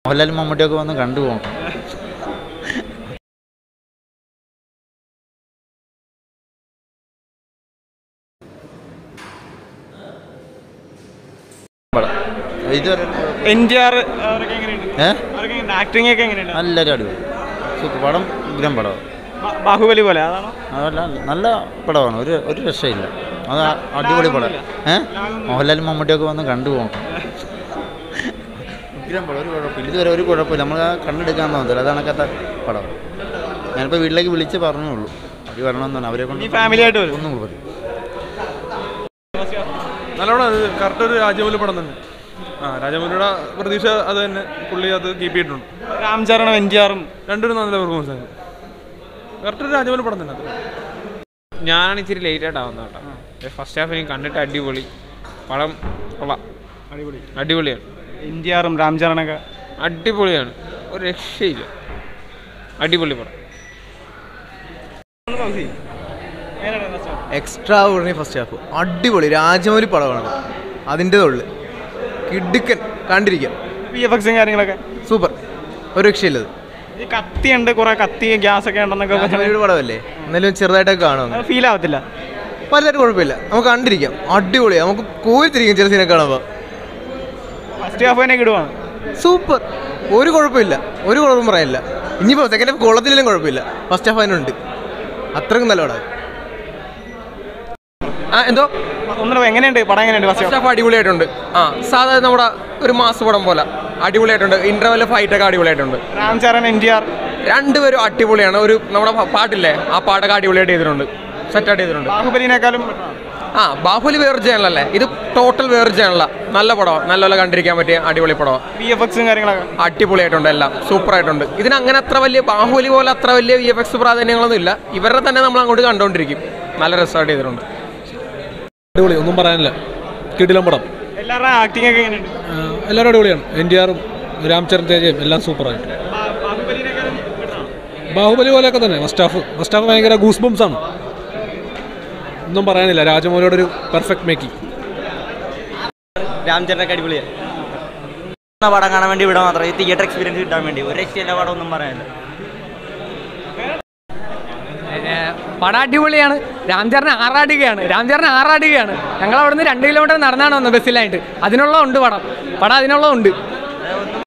മോഹൻലാലും മമ്മൂട്ടിയൊക്കെ വന്ന് കണ്ടു പോകണം പടം. ഇതുവരെ എൻ ടി ആർ അവരൊക്കെ എങ്ങനെയുണ്ട് ഏ അവരൊക്കെ ആക്ടിംഗ് ഒക്കെ എങ്ങനെയുണ്ട് നല്ലൊരു അടിപൊളി സൂപ്പർ പടം ഉഗ്രം പടം ബ- ബാഹുബലി പോലെ അതാണോ അതല്ല നല്ല പടമാണ് ഒരു ഒരു രക്ഷയില്ല അത് അടിപൊളി പടം ഏ മോഹൻലാലും മമ്മൂട്ടിയൊക്കെ വന്ന് കണ്ടു പോകണം ഉഗ്രം പടം ഒരു കുഴപ്പമില്ല ഇതുവരെ ഒരു കുഴപ്പമില്ല നമ്മൾ കണ്ടെടുക്കാൻ തോന്നത്തില്ല അതാണ് കഥ പടം ഞാനിപ്പോൾ വീട്ടിലേക്ക് വിളിച്ച് പറഞ്ഞുള്ളൂ അവർ വരണമെന്നാണ് അവരെ കൊണ്ട് നീ ഫാമിലി ആയിട്ട് വരും ഒന്നും പറയും നല്ലോണം അത് കറക്റ്റ് ഒരു രാജമൗലി പടം തന്നെ ആ രാജമൗലിയുടെ പ്രതീക്ഷ അത് തന്നെ പുള്ളി അത് കീപ്പ് ചെയ്തിട്ടുണ്ട് രാം ചരണം എൻ ടി ആറും രണ്ടൊരു നല്ല പെർഫോമൻസ് ആണ് കറക്റ്റ് ഒരു രാജമൗലി പടം തന്നെ അത് ഞാനാണ് ഇച്ചിരി ലേറ്റ് ആയിട്ട് ആവുന്നത് കേട്ടോ ഫസ്റ്റ് ഹാഫ് എനിക്ക് കണ്ടിട്ട് അടിപൊളി പടം കൊള്ളാം അടിപൊളി അടിപൊളിയാണ് എൻ ടി ആറും രാം ചരണൊക്കെ അടിപൊളിയാണ് ഒരു രക്ഷയില്ല അടിപൊളി പടം എക്സ്ട്രാ ഓർഡിനറി ഫസ്റ്റ് ഹാഫ് അടിപൊളി രാജമൗലി പടമാണ് അതിൻ്റെ ഉള്ളു കിടുക്കൻ കണ്ടിരിക്കാം വി എഫ് എക്സും കാര്യങ്ങളൊക്കെ സൂപ്പർ ഒരു രക്ഷയില്ലത് ഈ കത്തിയുണ്ട് കുറെ കത്തി ഗ്യാസ് ഒക്കെ ഉണ്ടെന്നൊക്കെ രാജമൗലിയുടെ പടമല്ലേ എന്നാലും ചെറുതായിട്ടൊക്കെ കാണും ഫീൽ ആവത്തില്ല പലതായിട്ട് കുഴപ്പമില്ല നമുക്ക് കണ്ടിരിക്കാം അടിപൊളിയാണ് നമുക്ക് കോരിത്തിരിക്കും ചില സീനൊക്കെ കാണുമ്പോൾ ഫസ്റ്റ് ഹാഫ് തന്നെ കിടുവാണ് സൂപ്പർ ഒരു കുഴപ്പമില്ല ഒരു കുഴപ്പം പറയാനില്ല ഇനിയിപ്പോൾ സെക്കൻഡ് ഹാഫ് കൊള്ളത്തിലും കുഴപ്പമില്ല ഫസ്റ്റ് ഹാഫ് അതിനുണ്ട് അത്രക്കും നല്ല പടം ആ എന്തോ ഒന്നും എങ്ങനെയുണ്ട് പടം എങ്ങനെയുണ്ട് ഫസ്റ്റ് ഫസ്റ്റ് ഹാഫ് അടിപൊളിയായിട്ടുണ്ട് ആ സാധാരണ നമ്മുടെ ഒരു മാസ് പടം പോലെ അടിപൊളിയായിട്ടുണ്ട് ഇന്റർവെൽ ഫൈറ്റ് ഒക്കെ അടിപൊളിയായിട്ടുണ്ട് Ram Charan N T R രണ്ടുപേരും അടിപൊളിയാണ് ഒരു നമ്മുടെ പ- പാട്ടില്ലേ ആ പാട്ടൊക്കെ അടിപൊളിയായിട്ട് ചെയ്തിട്ടുണ്ട് സെറ്റായിട്ട് ചെയ്തിട്ടുണ്ട് ബാഹുബലിനേക്കാളും ആ ബാഹുബലി വേറെ ചാനലല്ലേ ഇത് ടോട്ടൽ വേറെ ചാനലാ നല്ല പടമാണ് നല്ലപോലെ കണ്ടിരിക്കാൻ പറ്റിയ അടിപൊളി പടമാണ് വി എഫ് എക്സും കാര്യങ്ങളൊക്കെ അടിപൊളിയായിട്ടുണ്ട് എല്ലാം സൂപ്പറായിട്ടുണ്ട് ഇതിന് അങ്ങനെ അത്ര വലിയ ബാഹുബലി പോലെ അത്ര വലിയ വി എഫ് എക്സ് പ്രാധാന്യങ്ങളൊന്നും ഇല്ല ഇവരുടെ തന്നെ നമ്മൾ അങ്ങോട്ട് കണ്ടുകൊണ്ടിരിക്കും നല്ല രസമായിട്ട് ചെയ്തിട്ടുണ്ട് അടിപൊളി ഒന്നും പറയാനില്ല കിടിലം പടം എല്ലാവരുടെയും ആക്ടിംഗ് ഒക്കെ എങ്ങനെയുണ്ട് എല്ലാവരും അടിപൊളിയാണ് എൻ ടി ആറും രാംചരൺ തേജയും എല്ലാം സൂപ്പറായിട്ട് ബാഹുബലി പോലെയൊക്കെ തന്നെ ഫസ്റ്റ് ഹാഫ് ഫസ്റ്റ് ഹാഫ് ഭയങ്കര ഗൂസ് ബംസ് ആണ് ഒന്നും പറയാനില്ല രാജമൗലിയുടെ ഒരു പെർഫെക്റ്റ് മേക്കിംഗ് രാംചരനൊക്കെ അടിപൊളിയാണ് പടം കാണാൻ വേണ്ടി ഇവിടെ മാത്രം ഈ തിയേറ്റർ എക്സ്പീരിയൻസ് കിട്ടാൻ വേണ്ടി ഒരു രക്ഷയില്ല പടം ഒന്നും പറയാനില്ല പടം അടിപൊളിയാണ് രാംചരൺ ആറാടുകയാണ് രാംചരൺ ആറാടുകയാണ് ഞങ്ങൾ അവിടുന്ന് രണ്ട് കിലോമീറ്റർ നടന്നാണ് വന്നത് ബസ്സിലായിട്ട് അതിനുള്ള ഉണ്ട് പടം പടം അതിനുള്ള ഉണ്ട്